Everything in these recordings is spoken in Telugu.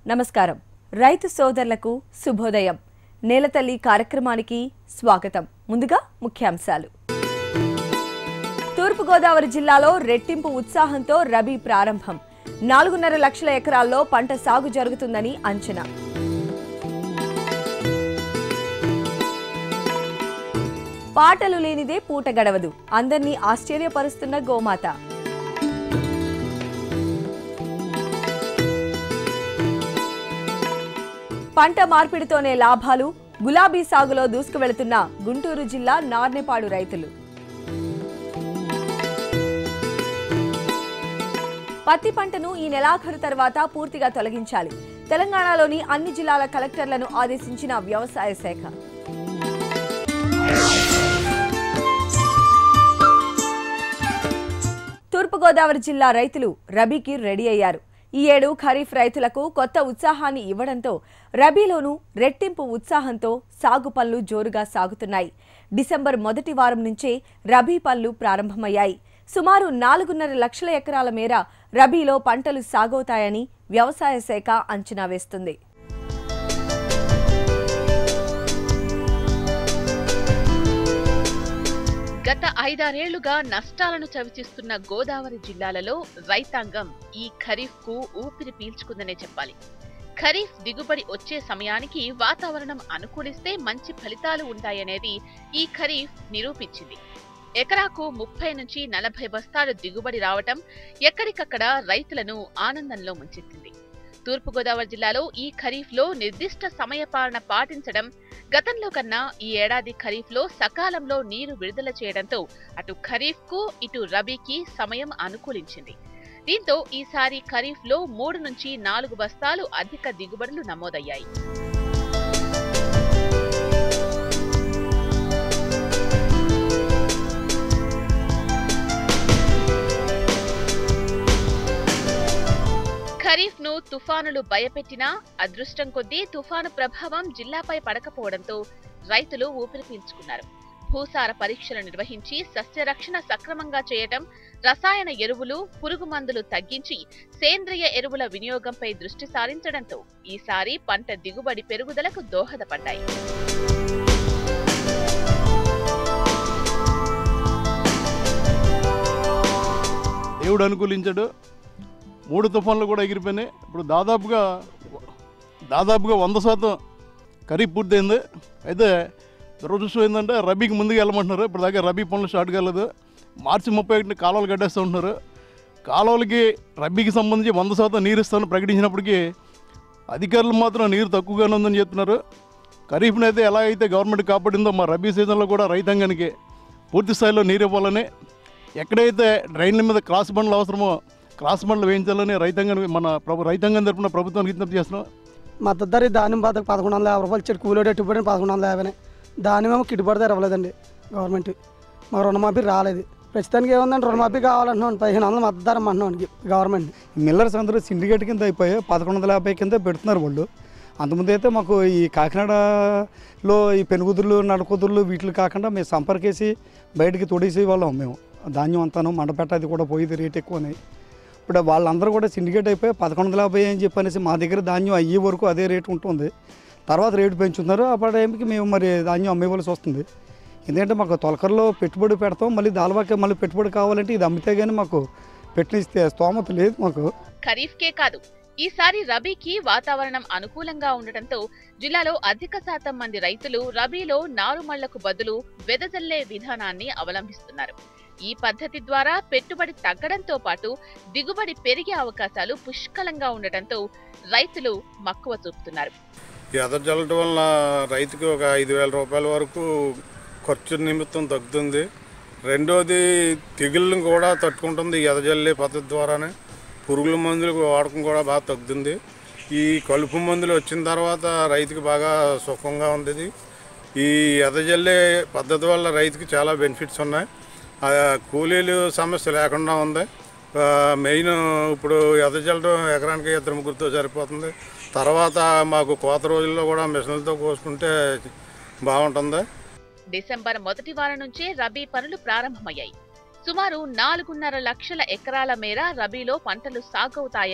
నమస్కారం రైతు సోదరులకు శుభోదయం నేలతల్లి కార్యక్రమానికి స్వాగతం ముందుగా ముఖ్యాంశాలు తూర్పుగోదావరి జిల్లాలో రెట్టింపు ఉత్సాహంతో రబీ ప్రారంభం నాలుగున్నర లక్షల ఎకరాల్లో పంట సాగు జరుగుతుందని అంచనా పాటలు లేనిదే పూట గడవదు అందర్నీ ఆశ్చర్యపరుస్తున్న గోమాత పంట మార్పిడితోనే లాభాలు గులాబీ సాగులో దూసుకువెళుతున్న గుంటూరు జిల్లా నార్నెపాడు రైతులు పత్తి పంటను ఈ నెలాఖరు తర్వాత పూర్తిగా తొలగించాలి తెలంగాణలోని అన్ని జిల్లాల కలెక్టర్లను ఆదేశించిన వ్యవసాయ శాఖ తూర్పుగోదావరి జిల్లా రైతులు రబీకి రెడీ అయ్యారు ఈ ఏడు ఖరీఫ్ రైతులకు కొత్త ఉత్సాహాన్ని ఇవ్వడంతో రబీలోనూ రెట్టింపు ఉత్సాహంతో సాగు పనులు జోరుగా సాగుతున్నాయి డిసెంబర్ మొదటి వారం నుంచే రబీ పనులు ప్రారంభమయ్యాయి సుమారు నాలుగున్నర లక్షల ఎకరాల మేర రబీలో పంటలు సాగవుతాయని వ్యవసాయ శాఖ అంచనా వేస్తుంది గత ఐదారేళ్లుగా నష్టాలను చవిచూస్తున్న గోదావరి జిల్లాలలో రైతాంగం ఈ ఖరీఫ్ కు ఊపిరి పీల్చుకుందనే చెప్పాలి ఖరీఫ్ దిగుబడి వచ్చే సమయానికి వాతావరణం అనుకూలిస్తే మంచి ఫలితాలు ఉంటాయనేది ఈ ఖరీఫ్ నిరూపించింది ఎకరాకు ముప్పై నుంచి నలభై బస్తాలు దిగుబడి రావటం ఎక్కడికక్కడ రైతులను ఆనందంలో ముంచెత్తింది తూర్పుగోదావరి జిల్లాలో ఈ ఖరీఫ్లో నిర్దిష్ట సమయపాలన పాటించడం గతంలో కన్నా ఈ ఏడాది ఖరీఫ్లో సకాలంలో నీరు విడుదల చేయడంతో అటు ఖరీఫ్కు ఇటు రబీకి సమయం అనుకూలించింది దీంతో ఈసారి ఖరీఫ్లో మూడు నుంచి నాలుగు బస్తాలు అధిక దిగుబడులు నమోదయ్యాయి ఖరీఫ్ ను తుఫానులు భయపెట్టినా అదృష్టం కొద్దీ తుఫాను ప్రభావం జిల్లాపై పడకపోవడంతో రైతులు ఊపిరి పీల్చుకున్నారు భూసార పరీక్షలు నిర్వహించి సస్యరక్షణ సక్రమంగా చేయటం రసాయన ఎరువులు పురుగు మందులు తగ్గించి సేంద్రియ ఎరువుల వినియోగంపై దృష్టి సారించడంతో ఈసారి పంట దిగుబడి పెరుగుదలకు దోహదపడ్డాయి దేవుడు అనుకూలించాడు మూడు తుఫాన్లు కూడా ఎగిరిపోయినాయి ఇప్పుడు దాదాపుగా దాదాపుగా వంద శాతం ఖరీఫ్ పూర్తయింది అయితే దురదృష్టం ఏంటంటే రబీకి ముందుకు వెళ్ళమంటున్నారు ఇప్పుడు దాకా రబీ పనులు స్టార్ట్ కాలేదు మార్చి ముప్పై ఒకటిని కాలువలు కట్టేస్తూ ఉంటున్నారు కాలువలకి రబీకి సంబంధించి వంద శాతం నీరు ఇస్తామని ప్రకటించినప్పటికీ అధికారులు మాత్రం నీరు తక్కువగానే ఉందని చెప్తున్నారు ఖరీఫ్ని అయితే ఎలా అయితే గవర్నమెంట్ కాపాడిందో మా రబీ సీజన్లో కూడా రైతాంగానికి పూర్తి స్థాయిలో నీరు ఇవ్వాలని ఎక్కడైతే డ్రైన్ల మీద క్రాస్ బండ్లు అవసరమో క్రాస్ బండ్లు వేయించాలని రైతాంగానికి మన ప్రభు రైతాంగం తరపున ప్రభుత్వానికి విజ్ఞప్తి చేస్తున్నాం మద్దతు ధర ఈ ధాన్యం బాధకు పదకొండు వందల యాభై రూపాయలు చెట్టు కూలోడు ఎట్టుబడి పదకొండు వందల యాభై ధాన్యం ఏమో గిట్టుబాటు ధర ఇవ్వలేదండి గవర్నమెంట్ మా రుణమాఫీ రాలేదు ప్రస్తుతానికి ఏముందండి రుణమాఫీ కావాలంటున్నాను పదిహేను వందలు మద్దతు ధర అంటున్నాను గవర్నమెంట్ మిల్లర్స్ అందరూ సిండికేట్ కింద అయిపోయి పదకొండు వందల యాభై కింద పెడుతున్నారు వాళ్ళు అంతకుముందు అయితే మాకు ఈ కాకినాడలో ఈ పెనుగుదుర్లు నడకుదుర్లు వీటిలు కాకుండా మేము సంపర్కేసి బయటికి తొడేసి వాళ్ళం మేము ధాన్యం అంతాను మండపెట్ట అది కూడా పోయేది రేట్ ఎక్కువని ఇప్పుడు వాళ్ళందరూ కూడా సిండికేట్ అయిపోయి పదకొండు వందల యాభై అని చెప్పనేసి మా దగ్గర ధాన్యం అయ్యే వరకు అదే రేటు ఉంటుంది తర్వాత రేటు పెంచుతున్నారు అప్పటి టైంకి మేము మరి ధాన్యం అమ్మేవలసి వస్తుంది ఎందుకంటే మాకు తొలకరలో పెట్టుబడి పెడతాం మళ్ళీ దాల్వాకే మళ్ళీ పెట్టుబడి కావాలంటే ఇది అమ్మితే కానీ మాకు పెట్టిస్తే స్తోమత లేదు మాకు ఖరీఫ్కే కాదు ఈసారి రబీకి వాతావరణం అనుకూలంగా ఉండటంతో జిల్లాలో అధిక శాతం మంది రైతులు రబీలో నారుమళ్లకు బదులు వెదజల్లే విధానాన్ని అవలంబిస్తున్నారు ఈ పద్ధతి ద్వారా పెట్టుబడి తగ్గడంతో పాటు దిగుబడి పెరిగే అవకాశాలు పుష్కలంగా ఉండటంతో రైతులు మక్కువ చూపుతున్నారు ఎదరు చల్లటం వల్ల రైతుకి ఒక ఐదు వేల రూపాయల వరకు ఖర్చు నిమిత్తం తగ్గుతుంది రెండోది తెగుళ్ళను కూడా తట్టుకుంటుంది ఈ ఎదజల్లే పద్ధతి ద్వారానే పురుగుల మందులు వాడకం కూడా బాగా తగ్గుతుంది ఈ కలుపు మందులు వచ్చిన తర్వాత రైతుకి బాగా సుఖంగా ఉంది ఇది. ఈ ఎదజల్లే పద్ధతి వల్ల రైతుకి చాలా బెనిఫిట్స్ ఉన్నాయి ఆ కూలీలు సమస్య లేకుండా ఉంది ఆ, మెయిన్ ఇప్పుడు ఎదజల్లడం ఎకరానికి ఇద్దరు ముగ్గురితో సరిపోతుంది తర్వాత మాకు కోత రోజుల్లో కూడా మిషన్లతో కోసుకుంటే బాగుంటుంది డిసెంబర్ మొదటి వారం నుంచే రబీ పనులు ప్రారంభమయ్యాయి సుమారు నాలుగున్నర లక్షల ఎకరాల మేర రబీలో పంటలు సాగవుతాయని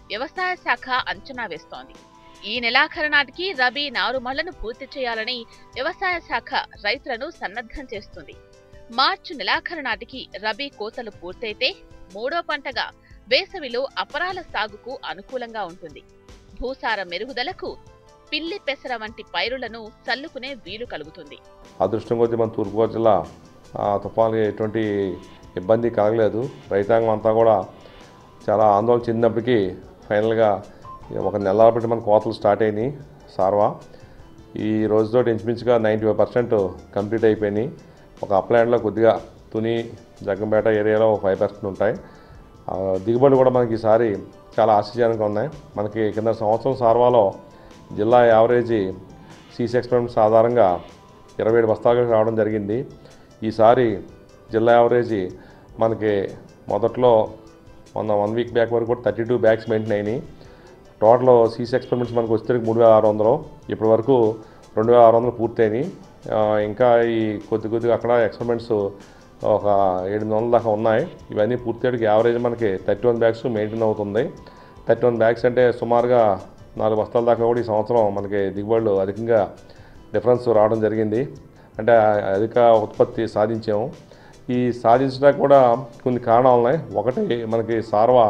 వ్యవసాయ శాఖ అంచనా వేస్తోంది ఈ నెలాఖరు నాటికి రబీ నారుమళ్లను పూర్తి చేయాలని వ్యవసాయ శాఖ రైతులను సన్నద్ధం చేస్తుంది మార్చి నెలాఖరు నాటికి రబీ కోతలు పూర్తయితే మూడో పంటగా వేసవిలో అపరాల సాగుకు అనుకూలంగా ఉంటుంది భూసార మెరుగుదలకు పిల్లి పెసర వంటి పైరులను చల్లుకునే వీలు కలుగుతుంది అదృష్టం కొద్దీ మన తూర్పుగోదావరి జిల్లా ఆ, తుఫాన్కి ఎటువంటి ఇబ్బంది కలగలేదు రైతాంగం అంతా కూడా చాలా ఆందోళన చెందినప్పటికీ ఫైనల్గా ఒక నెల బట్టి మన కోతలు స్టార్ట్ అయినాయి సార్వా ఈ రోజుతో ఇంచుమించుగా నైంటీ ఫైవ్ పర్సెంట్ కంప్లీట్ అయిపోయినాయి ఒక అప్లాండ్లో కొద్దిగా తుని జగ్గంపేట ఏరియాలో ఫైవ్ పర్సెంట్ ఉంటాయి ఆ, దిగుబడి కూడా మనకి ఈసారి చాలా ఆశ్చర్యజనకంగా ఉన్నాయి మనకి కింద సంవత్సరం సార్వాలో జిల్లా యావరేజీ సీసీ ఎక్స్పెరిమెంట్స్ ఆధారంగా ఇరవై ఏడు బస్తాలకు రావడం జరిగింది ఈసారి జిల్లా యావరేజీ మనకి మొదట్లో మొన్న వన్ వీక్ బ్యాక్ వరకు కూడా థర్టీ టూ బ్యాగ్స్ మెయింటైన్ అయినాయి టోటల్ సీసీ ఎక్స్పెరిమెంట్స్ మనకు వచ్చేసరికి మూడు వేల ఆరు వందలు ఇప్పటి వరకు రెండు వేల ఆరు వందలు పూర్తయినాయి ఆ, ఇంకా ఈ కొద్ది కొద్దిగా అక్కడ ఎక్స్పెరిమెంట్స్ ఒక ఏడు వందల దాకా ఉన్నాయి ఇవన్నీ పూర్తయ్యేటికి యావరేజ్ మనకి థర్టీ వన్ బ్యాగ్స్ మెయింటైన్ అవుతుంది థర్టీ వన్ బ్యాగ్స్ అంటే సుమారుగా నాలుగు బస్తాల దాకా కూడా ఈ సంవత్సరం మనకి దిగుబడులు అధికంగా డిఫరెన్స్ రావడం జరిగింది అంటే అధిక ఉత్పత్తి సాధించాము ఈ సాధించడానికి కూడా కొన్ని కారణాలు ఉన్నాయి ఒకటి మనకి సార్వా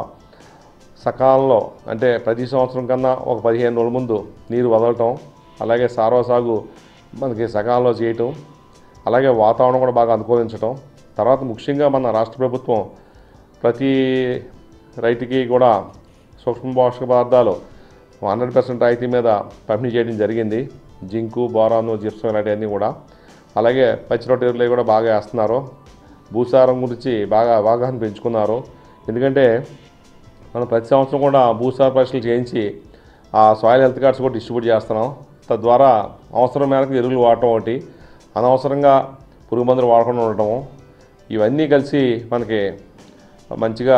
సకాలంలో అంటే ప్రతి సంవత్సరం కన్నా ఒక పదిహేను రోజుల ముందు నీరు వదలటం అలాగే సార్వ సాగు మనకి సకాలంలో చేయటం అలాగే వాతావరణం కూడా బాగా అనుకూలించటం తర్వాత ముఖ్యంగా మన రాష్ట్ర ప్రభుత్వం ప్రతి రైతుకి కూడా సూక్ష్మ పోషక పదార్థాలు హండ్రెడ్ పర్సెంట్ రాయితీ మీద పంపిణీ చేయడం జరిగింది జింకు బోరాను జిప్సం ఇలాంటివన్నీ కూడా అలాగే పచ్చి రొట్టె ఎరువులు కూడా బాగా వేస్తున్నారు భూసారం గురించి బాగా అవగాహన పెంచుకున్నారు ఎందుకంటే మనం ప్రతి సంవత్సరం కూడా భూసార పరీక్షలు చేయించి ఆ సాయిల్ హెల్త్ కార్డ్స్ కూడా డిస్ట్రిబ్యూట్ చేస్తున్నాం తద్వారా అవసరం మేరకు ఎరువులు వాడటం ఒకటి అనవసరంగా పురుగు మందులు వాడకుండా ఉండటము ఇవన్నీ కలిసి మనకి మంచిగా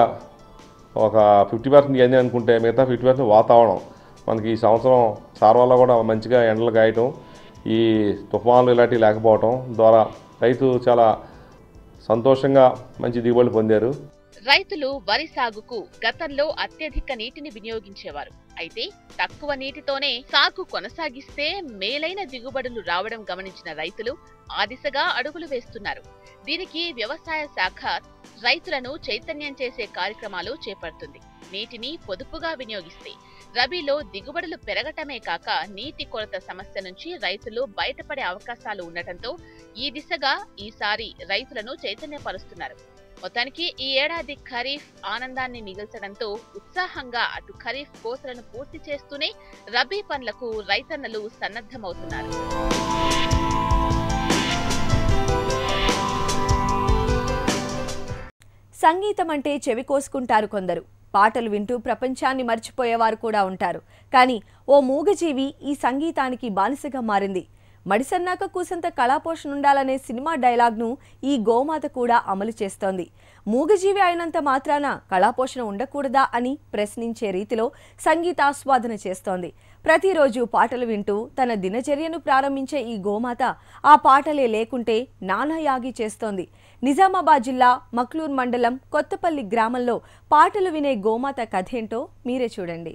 ఒక ఫిఫ్టీ పర్సెంట్ ఇవన్నీ అనుకుంటే మిగతా ఫిఫ్టీ పర్సెంట్ వాతావరణం మనకి ఈ సంవత్సరం సార్వాలో కూడా మంచిగా ఎండలు కాయటం ఈ తుఫాన్లు ఇలాంటివి లేకపోవటం ద్వారా రైతు చాలా సంతోషంగా మంచి దిగుబడులు పొందారు రైతులు వరి సాగుకు గతంలో అత్యధిక నీటిని వినియోగించేవారు అయితే తక్కువ నీటితోనే సాగు కొనసాగిస్తే మేలైన దిగుబడులు రావడం గమనించిన రైతులు ఆ దిశగా అడుగులు వేస్తున్నారు దీనికి వ్యవసాయ శాఖ రైతులను చైతన్యం చేసే కార్యక్రమాలు చేపడుతుంది నీటిని పొదుపుగా వినియోగిస్తే రబీలో దిగుబడులు పెరగటమే కాక నీటి కొరత సమస్య నుంచి రైతులు బయటపడే అవకాశాలు ఉండటంతో ఈ దిశగా ఈసారి రైతులను చైతన్యపరుస్తున్నారు మొత్తానికి ఈ ఏడాది ఖరీఫ్ ఆనందాన్ని మిగల్చడంతో ఉత్సాహంగా అటు ఖరీఫ్ కోతలను పూర్తి చేస్తూనే రబీ పనులకు రైతన్నలు సన్నద్ధమవుతున్నారు సంగీతం అంటే చెవి కోసుకుంటారు కొందరు పాటలు వింటూ ప్రపంచాన్ని మర్చిపోయేవారు కూడా ఉంటారు కానీ ఓ మూగజీవి ఈ సంగీతానికి బానిసగా మారింది మడిసన్నాక కూసంత కళాపోషణ ఉండాలనే సినిమా డైలాగ్ను ఈ గోమాత కూడా అమలు చేస్తోంది మూగజీవి అయినంత మాత్రాన కళాపోషణ ఉండకూడదా అని ప్రశ్నించే రీతిలో సంగీతాస్వాదన చేస్తోంది ప్రతిరోజు పాటలు వింటూ తన దినచర్యను ప్రారంభించే ఈ గోమాత ఆ పాటలే లేకుంటే నానాయాగి చేస్తోంది నిజామాబాద్ జిల్లా మక్లూర్ మండలం కొత్తపల్లి గ్రామంలో పాటలు వినే గోమాత కథేంటో మీరే చూడండి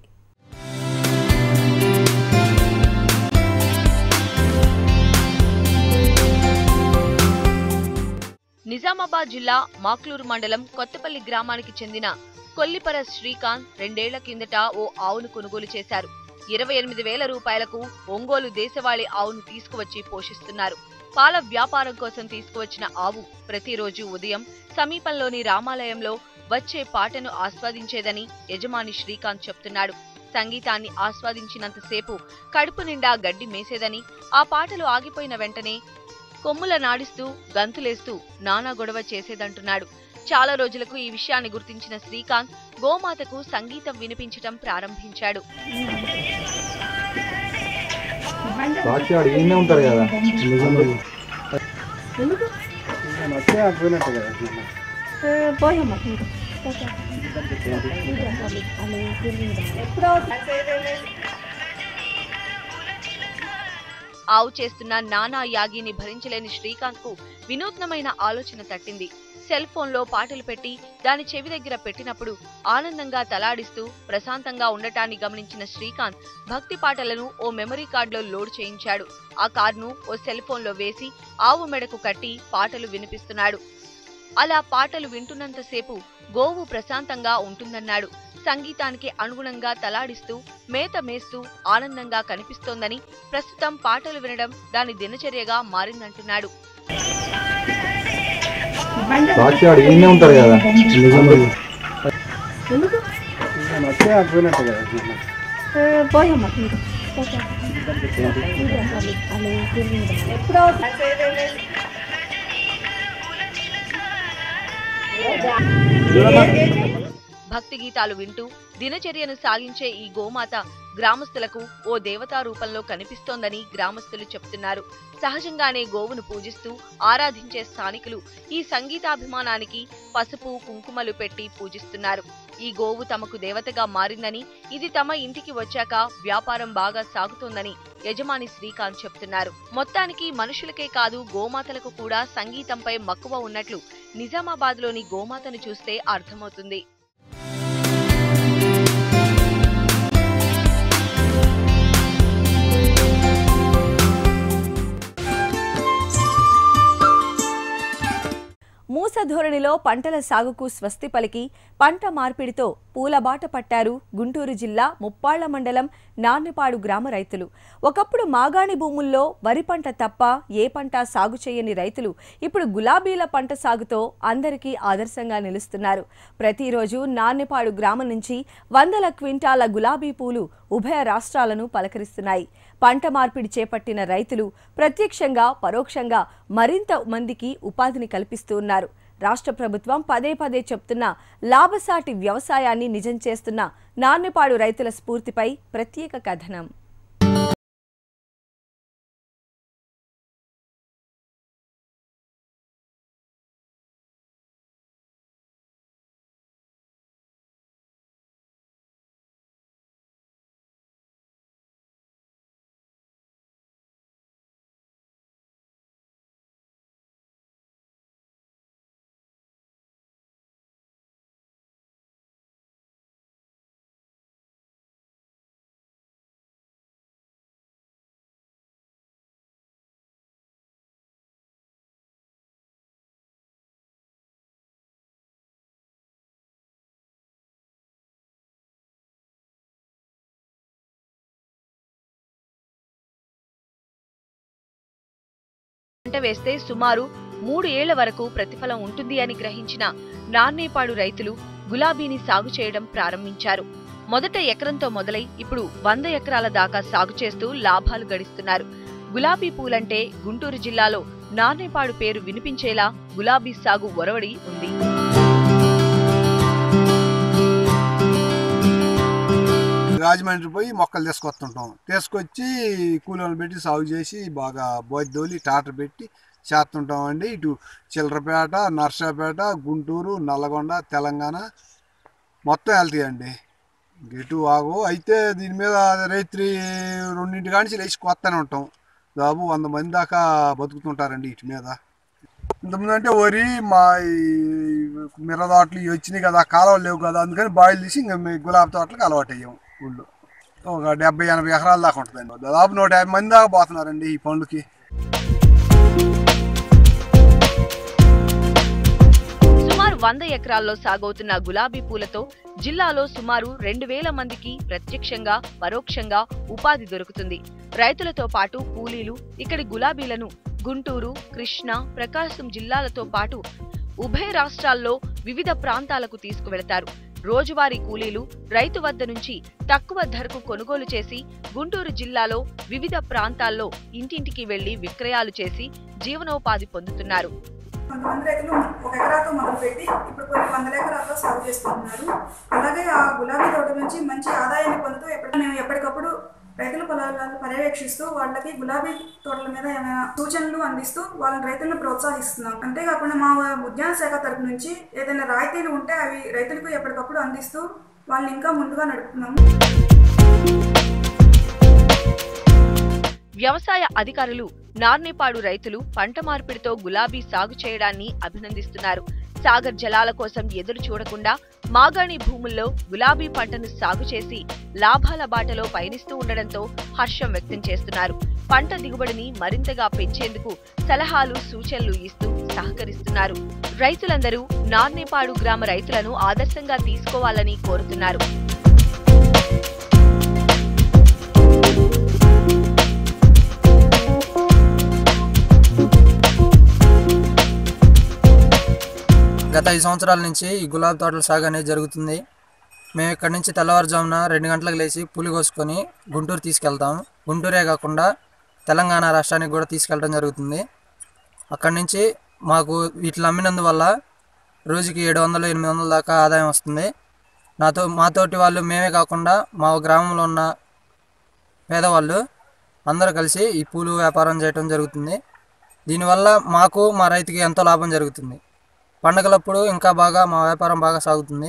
నిజామాబాద్ జిల్లా మాక్లూరు మండలం కొత్తపల్లి గ్రామానికి చెందిన కొల్లిపర శ్రీకాంత్ రెండేళ్ల కిందట ఓ ఆవును కొనుగోలు చేశారు ఇరవై ఎనిమిది వేల రూపాయలకు ఒంగోలు దేశవాళీ ఆవును తీసుకువచ్చి పోషిస్తున్నారు పాల వ్యాపారం కోసం తీసుకువచ్చిన ఆవు ప్రతిరోజు ఉదయం సమీపంలోని రామాలయంలో వచ్చే పాటను ఆస్వాదించేదని యజమాని శ్రీకాంత్ చెప్తున్నాడు సంగీతాన్ని ఆస్వాదించినంతసేపు కడుపు నిండా గడ్డి మేసేదని ఆ పాటలు ఆగిపోయిన వెంటనే కొమ్ముల నాడిస్తూ గంతులేస్తూ నానా గొడవ చేసేదంటున్నాడు చాలా రోజులకు ఈ విషయాన్ని గుర్తించిన శ్రీకాంత్ గోమాతకు సంగీతం వినిపించటం ప్రారంభించాడు సాక్షి ఈయనే ఉంటారు కదా ఆవు చేస్తున్న నానా యాగిని భరించలేని శ్రీకాంత్ కు వినూత్నమైన ఆలోచన తట్టింది సెల్ ఫోన్లో పాటలు పెట్టి దాని చెవి దగ్గర పెట్టినప్పుడు ఆనందంగా తలాడిస్తూ ప్రశాంతంగా ఉండటాన్ని గమనించిన శ్రీకాంత్ భక్తి పాటలను ఓ మెమరీ కార్డులో లోడ్ చేయించాడు ఆ కార్డును ఓ సెల్ ఫోన్లో వేసి ఆవు మెడకు కట్టి పాటలు వినిపిస్తున్నాడు అలా పాటలు వింటున్నంతసేపు గోవు ప్రశాంతంగా ఉంటుందన్నాడు సంగీతానికి అనుగుణంగా తలాడిస్తూ మేత మేస్తూ ఆనందంగా కనిపిస్తోందని ప్రస్తుతం పాటలు వినడం దాని దినచర్యగా మారిందంటున్నాడు సాక్షి ఆడు ఈయనే ఉంటారు కదా భక్తి గీతాలు వింటూ దినచర్యను సాగించే ఈ గోమాత గ్రామస్తులకు ఓ దేవతా రూపంలో కనిపిస్తోందని గ్రామస్తులు చెప్తున్నారు సహజంగానే గోవును పూజిస్తూ ఆరాధించే స్థానికులు ఈ సంగీతాభిమానానికి పసుపు కుంకుమలు పెట్టి పూజిస్తున్నారు ఈ గోవు తమకు దేవతగా మారిందని ఇది తమ ఇంటికి వచ్చాక వ్యాపారం బాగా సాగుతోందని యజమాని శ్రీకాంత్ చెప్తున్నారు మొత్తానికి మనుషులకే కాదు గోమాతలకు కూడా సంగీతంపై మక్కువ ఉన్నట్లు నిజామాబాద్లోని గోమాతను చూస్తే అర్థమవుతుంది మూస ధోరణిలో పంటల సాగుకు స్వస్తి పలికి పంట మార్పిడితో పూలబాట పట్టారు గుంటూరు జిల్లా ముప్పాళ్ల మండలం నాన్నపాడు గ్రామ రైతులు ఒకప్పుడు మాగాణి భూముల్లో వరి పంట తప్ప ఏ పంట సాగు చేయని రైతులు ఇప్పుడు గులాబీల పంట సాగుతో అందరికీ ఆదర్శంగా నిలుస్తున్నారు ప్రతిరోజు నాన్నపాడు గ్రామం నుంచి వందల క్వింటాల గులాబీ పూలు ఉభయ రాష్ట్రాలను పలకరిస్తున్నాయి పంట మార్పిడి చేపట్టిన రైతులు ప్రత్యక్షంగా పరోక్షంగా మరింత మందికి ఉపాధిని కల్పిస్తూ ఉన్నారు రాష్ట్ర ప్రభుత్వం పదే పదే చెప్తున్న లాభసాటి వ్యవసాయాన్ని నిజం చేస్తున్న నాన్నపాడు రైతుల స్ఫూర్తిపై ప్రత్యేక కథనం పంట వేస్తే సుమారు మూడు ఏళ్ల వరకు ప్రతిఫలం ఉంటుంది అని గ్రహించిన నాన్నేపాడు రైతులు గులాబీని సాగు చేయడం ప్రారంభించారు మొదట ఎకరంతో మొదలై ఇప్పుడు వంద ఎకరాల దాకా సాగు చేస్తూ లాభాలు గడిస్తున్నారు గులాబీ పూలంటే గుంటూరు జిల్లాలో నాన్నేపాడు పేరు వినిపించేలా గులాబీ సాగు ఒరవడి ఉంది రాజమండ్రి పోయి మొక్కలు తీసుకొస్తుంటాం తీసుకొచ్చి కూలీలను పెట్టి సాగు చేసి బాగా బోద్దోలి టాటర్ పెట్టి చేస్తుంటాం అండి ఇటు చిల్లరపేట నర్సాపేట గుంటూరు నల్లగొండ తెలంగాణ మొత్తం వెళ్తాయండి ఇటు ఆగు అయితే దీని మీద రైత్రి రెండింటి కానించి లేచి కొత్తనే ఉంటాం దాదాపు వంద మంది దాకా బతుకుతుంటారండి ఇటు మీద ఇంతకుముందు అంటే వరి మా ఈ మిర్ర తోటలు ఇవి వచ్చినాయి కదా కాలువలు లేవు కదా అందుకని బాయిలు తీసి ఇంకా మీ గులాబీ తోటలకు అలవాటు అయ్యాం ఊళ్ళో ఒక డెబ్బై ఎనభై ఎకరాల దాకా ఉంటుందండి దాదాపు నూట యాభై మంది దాకా పోతున్నారండి ఈ పండుకి సుమారు వంద ఎకరాల్లో సాగవుతున్న గులాబీ పూలతో జిల్లాలో సుమారు రెండు వేల మందికి ప్రత్యక్షంగా పరోక్షంగా ఉపాధి దొరుకుతుంది రైతులతో పాటు కూలీలు ఇక్కడి గులాబీలను గుంటూరు కృష్ణా ప్రకాశం జిల్లాలతో పాటు ఉభయ రాష్ట్రాల్లో వివిధ ప్రాంతాలకు తీసుకువెళతారు రోజువారీ కూలీలు రైతు వద్ద నుంచి తక్కువ ధరకు కొనుగోలు చేసి గుంటూరు జిల్లాలో వివిధ ప్రాంతాల్లో ఇంటింటికి వెళ్లి విక్రయాలు చేసి జీవనోపాధి పొందుతున్నారు కొంతమంది రైతులు ఒక ఎకరాతో మొదలుపెట్టి ఇప్పుడు కొన్ని వందల ఎకరాల్లో సాగు చేసుకుంటున్నారు అలాగే ఆ గులాబీ తోట నుంచి మంచి ఆదాయాన్ని పొందుతూ ఎప్పుడు మేము ఎప్పటికప్పుడు రైతుల పొలాలను పర్యవేక్షిస్తూ వాళ్ళకి గులాబీ తోటల మీద ఏమైనా సూచనలు అందిస్తూ వాళ్ళని రైతులను ప్రోత్సహిస్తున్నాం అంతేకాకుండా మా ఉద్యాన శాఖ తరపు నుంచి ఏదైనా రాయితీలు ఉంటే అవి రైతులకు ఎప్పటికప్పుడు అందిస్తూ వాళ్ళని ఇంకా ముందుగా నడుపుతున్నాము వ్యవసాయ అధికారులు నార్నేపాడు రైతులు పంట మార్పిడితో గులాబీ సాగు చేయడాన్ని అభినందిస్తున్నారు సాగర్ జలాల కోసం ఎదురు చూడకుండా మాగాణి భూముల్లో గులాబీ పంటను సాగు చేసి లాభాల బాటలో పయనిస్తూ ఉండడంతో హర్షం వ్యక్తం చేస్తున్నారు పంట దిగుబడిని మరింతగా పెంచేందుకు సలహాలు సూచనలు ఇస్తూ సహకరిస్తున్నారు రైతులందరూ నార్నేపాడు గ్రామ రైతులను ఆదర్శంగా తీసుకోవాలని కోరుతున్నారు గత ఐదు సంవత్సరాల నుంచి ఈ గులాబీ తోటల సాగు అనేది జరుగుతుంది మేము ఇక్కడి నుంచి తెల్లవారుజామున రెండు గంటలకు లేచి పులి కోసుకొని గుంటూరు తీసుకెళ్తాం గుంటూరే కాకుండా తెలంగాణ రాష్ట్రానికి కూడా తీసుకెళ్ళడం జరుగుతుంది అక్కడి నుంచి మాకు వీటిని అమ్మినందువల్ల రోజుకి ఏడు వందలు ఎనిమిది వందల దాకా ఆదాయం వస్తుంది నాతో మాతోటి వాళ్ళు మేమే కాకుండా మా గ్రామంలో ఉన్న పేదవాళ్ళు అందరూ కలిసి ఈ పూలు వ్యాపారం చేయడం జరుగుతుంది దీనివల్ల మాకు మా రైతుకి ఎంతో లాభం జరుగుతుంది పండగలప్పుడు ఇంకా బాగా మా వ్యాపారం బాగా సాగుతుంది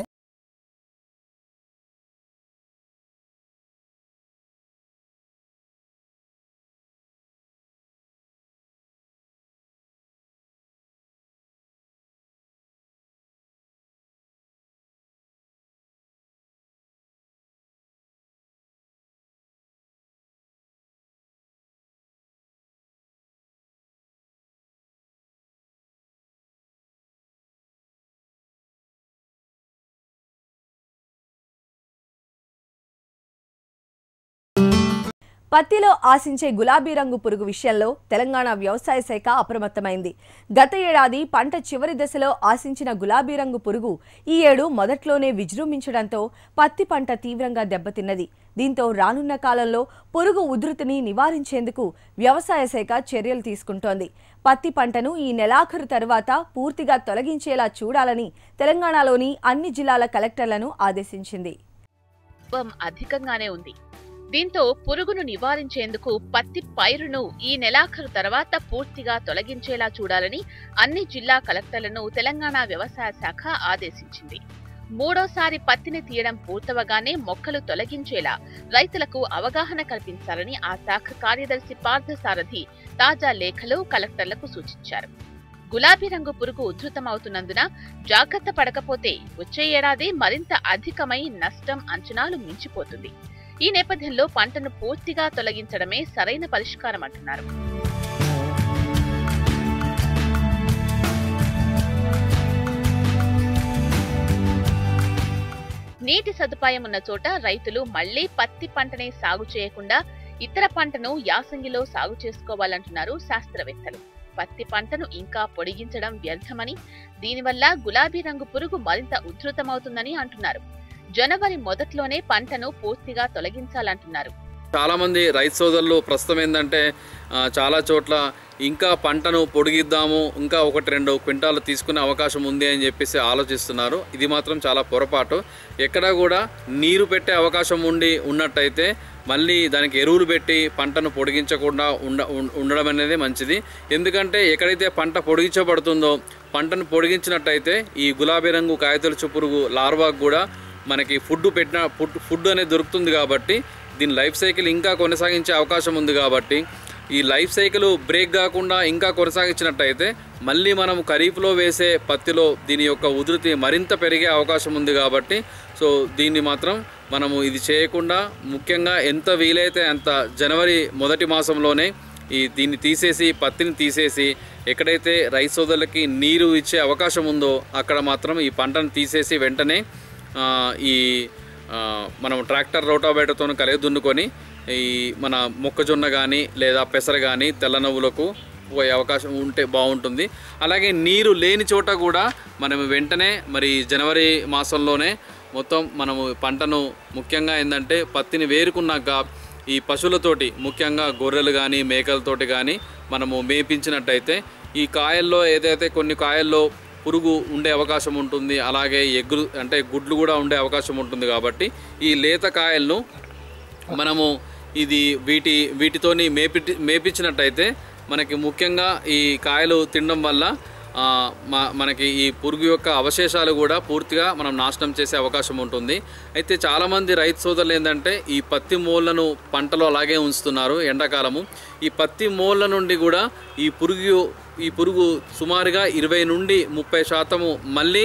పత్తిలో ఆశించే గులాబీ రంగు పురుగు విషయంలో తెలంగాణ వ్యవసాయ శాఖ అప్రమత్తమైంది గత ఏడాది పంట చివరి దశలో ఆశించిన గులాబీ రంగు పురుగు ఈ ఏడు మొదట్లోనే విజృంభించడంతో పత్తి పంట తీవ్రంగా దెబ్బతిన్నది దీంతో రానున్న కాలంలో పురుగు ఉధృతిని నివారించేందుకు వ్యవసాయ శాఖ చర్యలు తీసుకుంటోంది పత్తి పంటను ఈ నెలాఖరు తర్వాత పూర్తిగా తొలగించేలా చూడాలని తెలంగాణలోని అన్ని జిల్లాల కలెక్టర్లను ఆదేశించింది కోపం అధికంగానే ఉంది దీంతో పురుగును నివారించేందుకు పత్తి పైరును ఈ నెలాఖరు తర్వాత పూర్తిగా తొలగించేలా చూడాలని అన్ని జిల్లా కలెక్టర్లను తెలంగాణ వ్యవసాయ శాఖ ఆదేశించింది మూడోసారి పత్తిని తీయడం పూర్తవగానే మొక్కలు తొలగించేలా రైతులకు అవగాహన కల్పించాలని ఆ శాఖ కార్యదర్శి పార్థసారథి తాజా లేఖలో కలెక్టర్లకు సూచించారు గులాబీ రంగు పురుగు ఉధృతమవుతున్నందున జాగ్రత్త పడకపోతే వచ్చే ఏడాది మరింత అధికమై నష్టం అంచనాలు మించిపోతుంది ఈ నేపథ్యంలో పంటను పూర్తిగా తొలగించడమే సరైన పరిష్కారం అంటున్నారు నీటి సదుపాయం ఉన్న చోట రైతులు మళ్లీ పత్తి పంటనే సాగు చేయకుండా ఇతర పంటను యాసంగిలో సాగు చేసుకోవాలంటున్నారు శాస్త్రవేత్తలు పత్తి పంటను ఇంకా పొడిగించడం వ్యర్థమని దీనివల్ల గులాబీ రంగు పురుగు మరింత ఉధృతమవుతుందని అంటున్నారు జనవరి మొదట్లోనే పంటను పూర్తిగా తొలగించాలంటున్నారు చాలా మంది రైతు సోదరులు ప్రస్తుతం ఏంటంటే ఆ, చాలా చోట్ల ఇంకా పంటను పొడిగిద్దాము ఇంకా ఒకటి రెండు క్వింటాలు తీసుకునే అవకాశం ఉంది అని చెప్పేసి ఆలోచిస్తున్నారు ఇది మాత్రం చాలా పొరపాటు ఎక్కడా కూడా నీరు పెట్టే అవకాశం ఉండి ఉన్నట్టయితే మళ్ళీ దానికి ఎరువులు పెట్టి పంటను పొడిగించకుండా ఉండ ఉం- ఉండడం అనేది మంచిది ఎందుకంటే ఎక్కడైతే పంట పొడిగించబడుతుందో పంటను పొడిగించినట్టయితే ఈ గులాబీ రంగు కాయతొలుచు పురుగు లార్వాకు కూడా మనకి ఫుడ్ పెట్టిన ఫుడ్ ఫుడ్ అనేది దొరుకుతుంది కాబట్టి దీని లైఫ్ సైకిల్ ఇంకా కొనసాగించే అవకాశం ఉంది కాబట్టి ఈ లైఫ్ సైకిల్ బ్రేక్ కాకుండా ఇంకా కొనసాగించినట్టయితే మళ్ళీ మనం ఖరీఫ్లో వేసే పత్తిలో దీని యొక్క ఉధృతి మరింత పెరిగే అవకాశం ఉంది కాబట్టి సో దీన్ని మాత్రం మనము ఇది చేయకుండా ముఖ్యంగా ఎంత వీలైతే అంత జనవరి మొదటి మాసంలోనే ఈ దీన్ని తీసేసి పత్తిని తీసేసి ఎక్కడైతే రైతు సోదరులకి నీరు ఇచ్చే అవకాశం ఉందో అక్కడ మాత్రం ఈ పంటను తీసేసి వెంటనే ఆ, ఈ ఆ, మనం ట్రాక్టర్ రోటావేటర్తో కలిగి దున్నుకొని ఈ మన మొక్కజొన్న కానీ లేదా పెసర కానీ తెల్ల నువ్వులకు పోయే అవకాశం ఉంటే బాగుంటుంది అలాగే నీరు లేని చోట కూడా మనం వెంటనే మరి జనవరి మాసంలోనే మొత్తం మనము పంటను ముఖ్యంగా ఏంటంటే పత్తిని వేరుకున్నాక ఈ పశువులతోటి ముఖ్యంగా గొర్రెలు కానీ మేకలతోటి కానీ మనము మేపించినట్టయితే ఈ కాయల్లో ఏదైతే కొన్ని కాయల్లో పురుగు ఉండే అవకాశం ఉంటుంది అలాగే ఎగ్గులు అంటే గుడ్లు కూడా ఉండే అవకాశం ఉంటుంది కాబట్టి ఈ లేత కాయలను మనము ఇది వీటి వీటితోని మేపి మేపించినట్టయితే మనకి ముఖ్యంగా ఈ కాయలు తినడం వల్ల ఆ, మ- మనకి ఈ పురుగు యొక్క అవశేషాలు కూడా పూర్తిగా మనం నాశనం చేసే అవకాశం ఉంటుంది అయితే చాలామంది రైతు సోదరులు ఏంటంటే ఈ పత్తి మోళ్లను పంటలో అలాగే ఉంచుతున్నారు ఎండాకాలము ఈ పత్తి మోళ్ళ నుండి కూడా ఈ పురుగు ఈ పురుగు సుమారుగా ఇరవై నుండి ముప్పై శాతము మళ్ళీ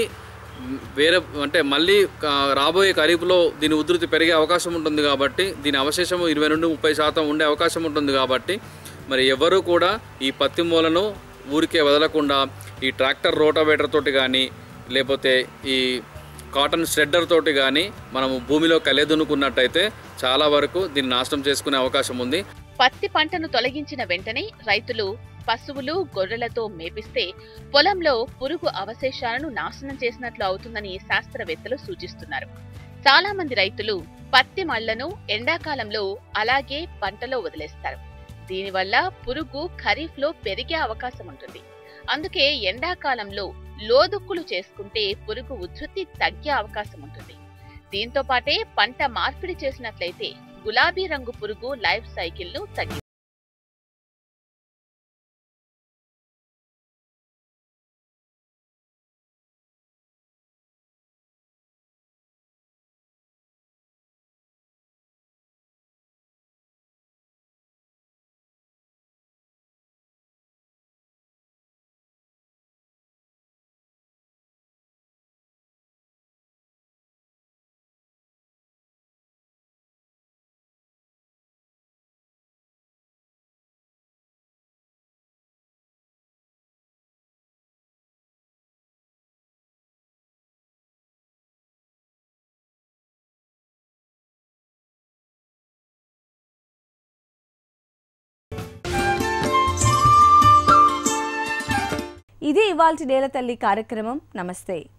వేరే అంటే మళ్ళీ ఆ, రాబోయే ఖరీఫ్లో దీని ఉధృతి పెరిగే అవకాశం ఉంటుంది కాబట్టి దీని అవశేషము ఇరవై నుండి ముప్పై శాతం ఉండే అవకాశం ఉంటుంది కాబట్టి మరి ఎవరు కూడా ఈ పత్తి మూలను ఊరికే వదలకుండా ఈ ట్రాక్టర్ రోటావేటర్ తోటి కానీ లేకపోతే ఈ కాటన్ షెడ్డర్ తోటి కానీ మనము భూమిలో కలియదునుకున్నట్టయితే చాలా వరకు దీన్ని నాశనం చేసుకునే అవకాశం ఉంది పత్తి పంటను తొలగించిన వెంటనే రైతులు పశువులు గొర్రెలతో మేపిస్తే పొలంలో పురుగు అవశేషాలను నాశనం చేసినట్లు అవుతుందని శాస్త్రవేత్తలు సూచిస్తున్నారు చాలా మంది రైతులు పత్తి మళ్లను ఎండాకాలంలో అలాగే పంటలో వదిలేస్తారు దీనివల్ల పురుగు ఖరీఫ్ లో పెరిగే అవకాశం ఉంటుంది అందుకే ఎండాకాలంలో లోదుక్కులు చేసుకుంటే పురుగు ఉధృతి తగ్గే అవకాశం ఉంటుంది దీంతో పాటే పంట మార్పిడి చేసినట్లయితే గులాబీ రంగు పురుగు లైఫ్ సైకిల్ ను తగ్గి ఇది ఇవాల్టి నేల తల్లి కార్యక్రమం నమస్తే